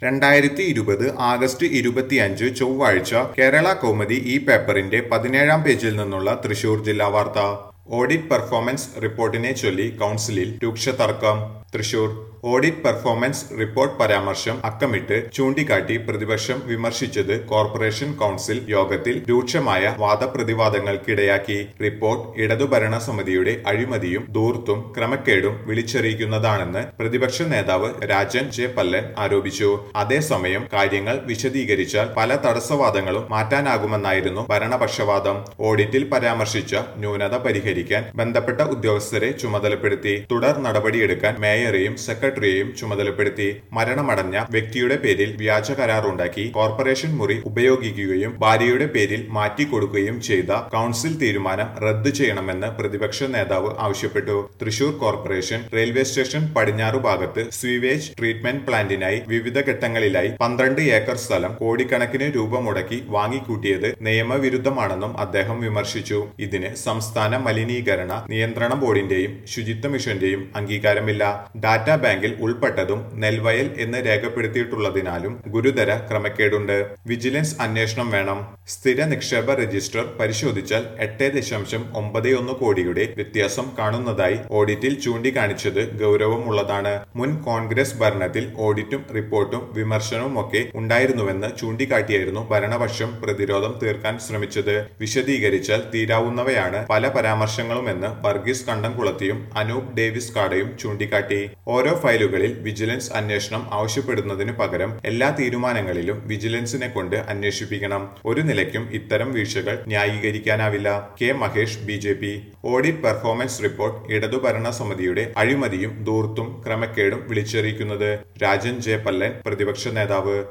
രണ്ടായിരത്തി ഇരുപത് ആഗസ്റ്റ് ഇരുപത്തിയഞ്ച് ചൊവ്വാഴ്ച കേരള കൗമുദി ഈ പേപ്പറിന്റെ പതിനേഴാം പേജിൽ നിന്നുള്ള തൃശൂർ ജില്ലാ വാർത്ത ഓഡിറ്റ് പെർഫോമൻസ് റിപ്പോർട്ടിനെ ചൊല്ലി കൗൺസിലിൽ രൂക്ഷ തർക്കം തൃശൂർ ഓഡിറ്റ് പെർഫോമൻസ് റിപ്പോർട്ട് പരാമർശം അക്കമിട്ട് ചൂണ്ടിക്കാട്ടി പ്രതിപക്ഷം വിമർശിച്ചത് കോർപ്പറേഷൻ കൗൺസിൽ യോഗത്തിൽ രൂക്ഷമായ വാദപ്രതിവാദങ്ങൾക്കിടയാക്കി റിപ്പോർട്ട് ഇടതുഭരണ സമിതിയുടെ അഴിമതിയും ദൂർത്തും ക്രമക്കേടും വിളിച്ചറിയിക്കുന്നതാണെന്ന് പ്രതിപക്ഷ നേതാവ് രാജൻ ജെ പല്ലൻ ആരോപിച്ചു അതേസമയം കാര്യങ്ങൾ വിശദീകരിച്ചാൽ പല തടസ്സവാദങ്ങളും മാറ്റാനാകുമെന്നായിരുന്നു ഭരണപക്ഷവാദം ഓഡിറ്റിൽ പരാമർശിച്ച ന്യൂനത പരിഹരിക്കാൻ ബന്ധപ്പെട്ട ഉദ്യോഗസ്ഥരെ ചുമതലപ്പെടുത്തി തുടർ നടപടിയെടുക്കാൻ മേയറെയും സെക്രട്ടറിയെയും ചുമതലപ്പെടുത്തി മരണമടഞ്ഞ വ്യക്തിയുടെ പേരിൽ വ്യാജ കരാറുണ്ടാക്കി കോർപ്പറേഷൻ മുറി ഉപയോഗിക്കുകയും ഭാര്യയുടെ പേരിൽ മാറ്റിക്കൊടുക്കുകയും ചെയ്ത കൗൺസിൽ തീരുമാനം റദ്ദു ചെയ്യണമെന്ന് പ്രതിപക്ഷ നേതാവ് ആവശ്യപ്പെട്ടു തൃശൂർ കോർപ്പറേഷൻ റെയിൽവേ സ്റ്റേഷൻ പടിഞ്ഞാറു ഭാഗത്ത് സ്വീവേജ് ട്രീറ്റ്മെന്റ് പ്ലാന്റിനായി വിവിധ ഘട്ടങ്ങളിലായി പന്ത്രണ്ട് ഏക്കർ സ്ഥലം കോടിക്കണക്കിന് രൂപ മുടക്കി വാങ്ങിക്കൂട്ടിയത് നിയമവിരുദ്ധമാണെന്നും അദ്ദേഹം വിമർശിച്ചു ഇതിന് സംസ്ഥാന മലിനീകരണ നിയന്ത്രണ ബോർഡിന്റെയും ശുചിത്വ മിഷന്റെയും അംഗീകാരമില്ല ഡാറ്റാ ബാങ്കിൽ ഉൾപ്പെട്ടതും നെൽവയൽ എന്ന് രേഖപ്പെടുത്തിയിട്ടുള്ളതിനാലും ഗുരുതര ക്രമക്കേടുണ്ട് വിജിലൻസ് അന്വേഷണം വേണം സ്ഥിര നിക്ഷേപ രജിസ്റ്റർ പരിശോധിച്ചാൽ എട്ട് ദശാംശം ഒമ്പത് ഒന്ന് കോടിയുടെ വ്യത്യാസം കാണുന്നതായി ഓഡിറ്റിൽ ചൂണ്ടിക്കാണിച്ചത് ഗൗരവമുള്ളതാണ് മുൻ കോൺഗ്രസ് ഭരണത്തിൽ ഓഡിറ്റും റിപ്പോർട്ടും വിമർശനവും ഒക്കെ ഉണ്ടായിരുന്നുവെന്ന് ചൂണ്ടിക്കാട്ടിയായിരുന്നു ഭരണപക്ഷം പ്രതിരോധം തീർക്കാൻ ശ്രമിച്ചത് വിശദീകരിച്ചാൽ തീരാവുന്നവയാണ് പല പരാമർശങ്ങളുമെന്ന് വർഗീസ് കണ്ടംകുളത്തിയും അനൂപ് ഡേവിസ് കാടയും ചൂണ്ടിക്കാട്ടി ഓരോ ഫയലുകളിൽ വിജിലൻസ് അന്വേഷണം ആവശ്യപ്പെടുന്നതിന് പകരം എല്ലാ തീരുമാനങ്ങളിലും വിജിലൻസിനെ കൊണ്ട് അന്വേഷിപ്പിക്കണം ഒരു നിലയ്ക്കും ഇത്തരം വീഴ്ചകൾ ന്യായീകരിക്കാനാവില്ല K Mahesh B J P audit performance report ഇടതുഭരണ സമിതിയുടെ അഴിമതിയും ദൂർത്തും ക്രമക്കേടും വിളിച്ചറിയിക്കുന്നത് രാജൻ ജെ പല്ലൻ പ്രതിപക്ഷ നേതാവ്